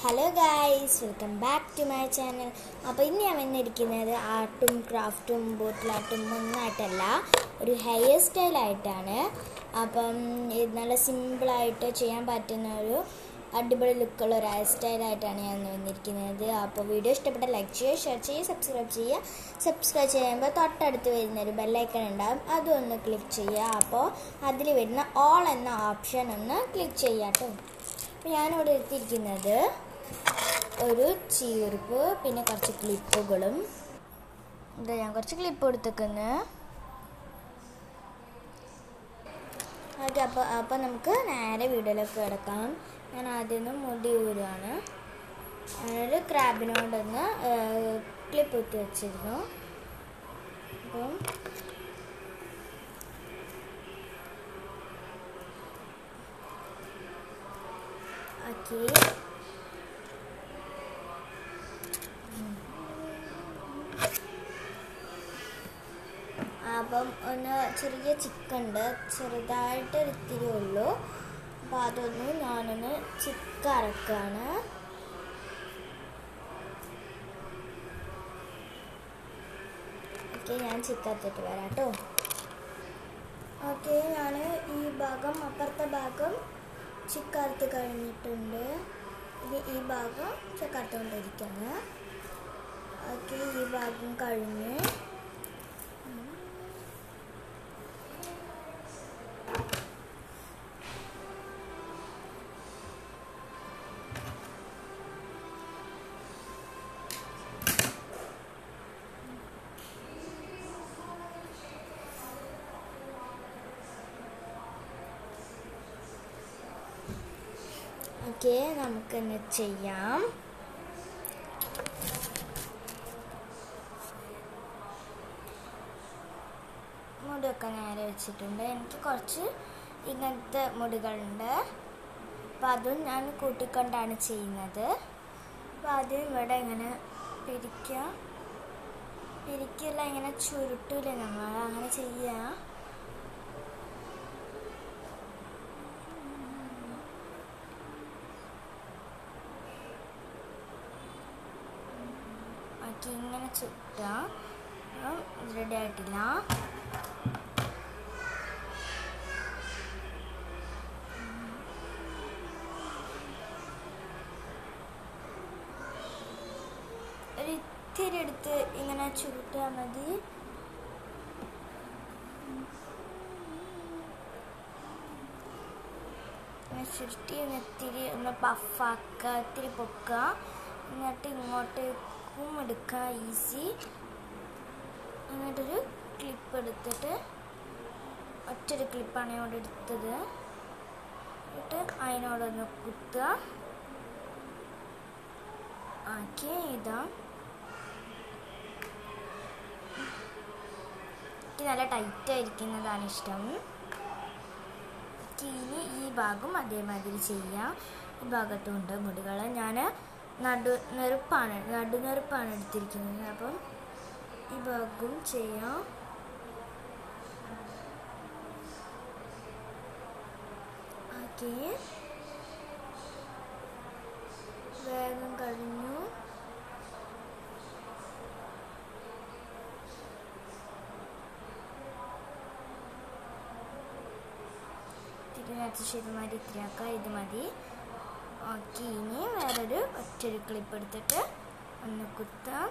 hello guys welcome back to my channel അപ്പോൾ ഇന്ന് ഞാൻ വന്നിരിക്കുന്നത് ആർട്ടും ക്രാഫ്റ്റും ബോട്ടിലാർട്ടും ഒന്നായിട്ടല്ല ഒരു ഹെയർ സ്റ്റൈലായിട്ടാണ് അപ്പം ഇത് നല്ല സിമ്പിളായിട്ട് ചെയ്യാൻ പറ്റുന്ന ഒരു അടിപൊളി ലുക്കുള്ള ഒരു ഹെയർ സ്റ്റൈലായിട്ടാണ് ഞാൻ ഇന്ന് വന്നിരിക്കുന്നത് അപ്പോൾ വീഡിയോ ഇഷ്ടപ്പെട്ട ലൈക്ക് ചെയ്യുക ഷെയർ ചെയ്യുക സബ്സ്ക്രൈബ് ചെയ്യുക സബ്സ്ക്രൈബ് ചെയ്യുമ്പോൾ തൊട്ടടുത്ത് വരുന്ന ഒരു ബെല്ലൈക്കൺ ഉണ്ടാകും അതും ഒന്ന് ക്ലിക്ക് ചെയ്യുക അപ്പോൾ അതിൽ വരുന്ന ഓൾ എന്ന ഓപ്ഷൻ ഒന്ന് ക്ലിക്ക് ചെയ്യുക കേട്ടോ അപ്പോൾ ഞാനിവിടെ എടുത്തിരിക്കുന്നത് ഒരു ചീർപ്പ് പിന്നെ കുറച്ച് ക്ലിപ്പുകളും ഇതാ ഞാൻ കുറച്ച് ക്ലിപ്പ് എടുത്തേക്കുന്നു ഓക്കെ അപ്പോൾ അപ്പോൾ നമുക്ക് നേരെ വീഡിയോയിലേക്ക് കിടക്കാം ഞാൻ ആദ്യം ഒന്ന് മുടി ഊരുവാണ് ഞാനൊരു ക്രാബിനോടൊന്ന് ക്ലിപ്പ് ഇട്ട് വെച്ചിരുന്നു അപ്പം ഓക്കെ അപ്പം ഒന്ന് ചെറിയ ചിക്കുണ്ട് ചെറുതായിട്ട് ഇത്തിരി ഉള്ളൂ അപ്പം അതൊന്ന് ഞാനൊന്ന് ചിക്ക അറക്കാണ് ഓക്കെ ഞാൻ ചിക്കത്തിട്ട് വരാം കേട്ടോ ഓക്കെ ഞാൻ ഈ ഭാഗം അപ്പുറത്തെ ഭാഗം ചിക്കറുത്ത് കഴിഞ്ഞിട്ടുണ്ട് ഇനി ഈ ഭാഗം ചിക്കറുത്തുകൊണ്ടിരിക്കുകയാണ് ഓക്കെ ഈ ഭാഗം കഴിഞ്ഞ് ഓക്കെ നമുക്കൊന്ന് ചെയ്യാം മുടിയൊക്കെ നേരെ വെച്ചിട്ടുണ്ട് എനിക്ക് കുറച്ച് ഇങ്ങനത്തെ മുടികളുണ്ട് അപ്പം അതും ഞാൻ കൂട്ടിക്കൊണ്ടാണ് ചെയ്യുന്നത് അപ്പം ആദ്യം ഇവിടെ ഇങ്ങനെ പിരിക്കുക പിരിക്കില്ല ഇങ്ങനെ ചുരുട്ടില്ല നമ്മൾ അങ്ങനെ ചെയ്യുക ആക്കി ഇങ്ങനെ ചുറ്റാം റെഡി ആയിട്ടില്ല ഒരു ഇത്തിരി എടുത്ത് ഇങ്ങനെ ചുരുട്ടിയാൽ മതി ഇങ്ങനെ ചുരുട്ടി ഒന്ന് ഇത്തിരി ഒന്ന് പഫാക്കുക ഇത്തിരി പൊക്കുക എന്നിട്ട് ഇങ്ങോട്ടേക്കും എടുക്കുക ഈസി എന്നിട്ടൊരു ക്ലിപ്പ് എടുത്തിട്ട് ഒറ്റൊരു ക്ലിപ്പാണ് ഞാൻ ഇവിടെ എടുത്തത് എന്നിട്ട് അതിനോടൊന്ന് കുത്തുക ആക്കി ഇതാ എനിക്ക് നല്ല ടൈറ്റ് ആയിരിക്കുന്നതാണ് ഇഷ്ടം ഇനി ഈ ഭാഗം അതേമാതിരി ചെയ്യാം ഈ ഭാഗത്തുണ്ട് മുടികൾ ഞാൻ നടു നെറുപ്പാണ് നടുനെറുപ്പാണ് എടുത്തിരിക്കുന്നത് അപ്പം ഈ ഭാഗവും ചെയ്യാം ഓക്കെ വേഗം കഴിഞ്ഞു തിരിഞ്ഞാച്ച ശരിമാതിരി ഇത്തിരിയാക്കുക ഇത് മതി ഓക്കെ ഇനി വേറൊരു ഒറ്റൊരു ക്ലിപ്പ് എടുത്തിട്ട് ഒന്ന് കുത്താം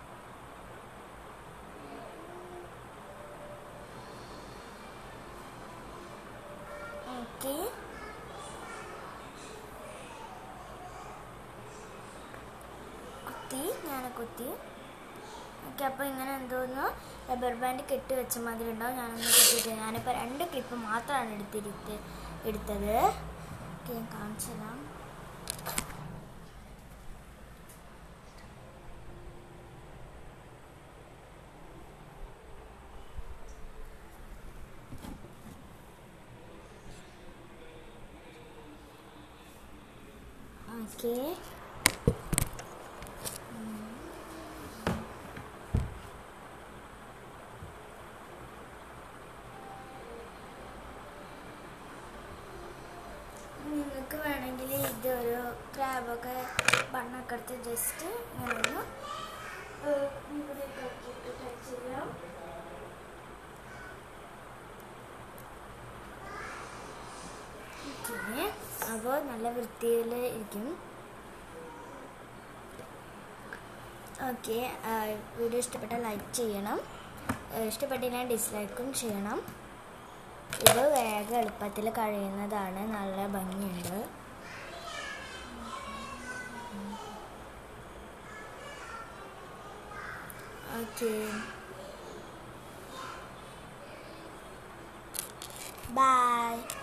ഓക്കെ കുത്തി ഞാൻ കുത്തി ഓക്കെ അപ്പോൾ ഇങ്ങനെ എന്തോന്ന് റബ്ബർ ബാൻഡ് കെട്ടി വെച്ച മാതിരി ഉണ്ടാവും ഞാനൊന്ന് കുത്തിയിട്ട് ഞാനിപ്പോൾ രണ്ട് ക്ലിപ്പ് മാത്രമാണ് എടുത്തിരുത്ത് എടുത്തത് ഓക്കെ ഞാൻ കാണിച്ചു തരാം ഓക്കെ നിങ്ങൾക്ക് വേണമെങ്കിൽ ഇതൊരു ക്രാബൊക്കെ കണ്ണൊക്കെ എടുത്ത് ജസ്റ്റ് ഇങ്ങനെ ഒന്ന് ഏഹ്, ഇവിടെ ആക്കിയിട്ട് ടച്ച് ചെയ്യാം ഓക്കെ അപ്പോൾ നല്ല വൃത്തിയിൽ ഇരിക്കും ഓക്കെ വീഡിയോ ഇഷ്ടപ്പെട്ടാൽ ലൈക്ക് ചെയ്യണം ഏഹ്, ഇഷ്ടപ്പെട്ടില്ലെങ്കിൽ ഡിസ്ലൈക്കും ചെയ്യണം ഇത് വേഗം എളുപ്പത്തിൽ കഴിയുന്നതാണ് നല്ല ഭംഗിയുണ്ട് ഓക്കെ ബൈ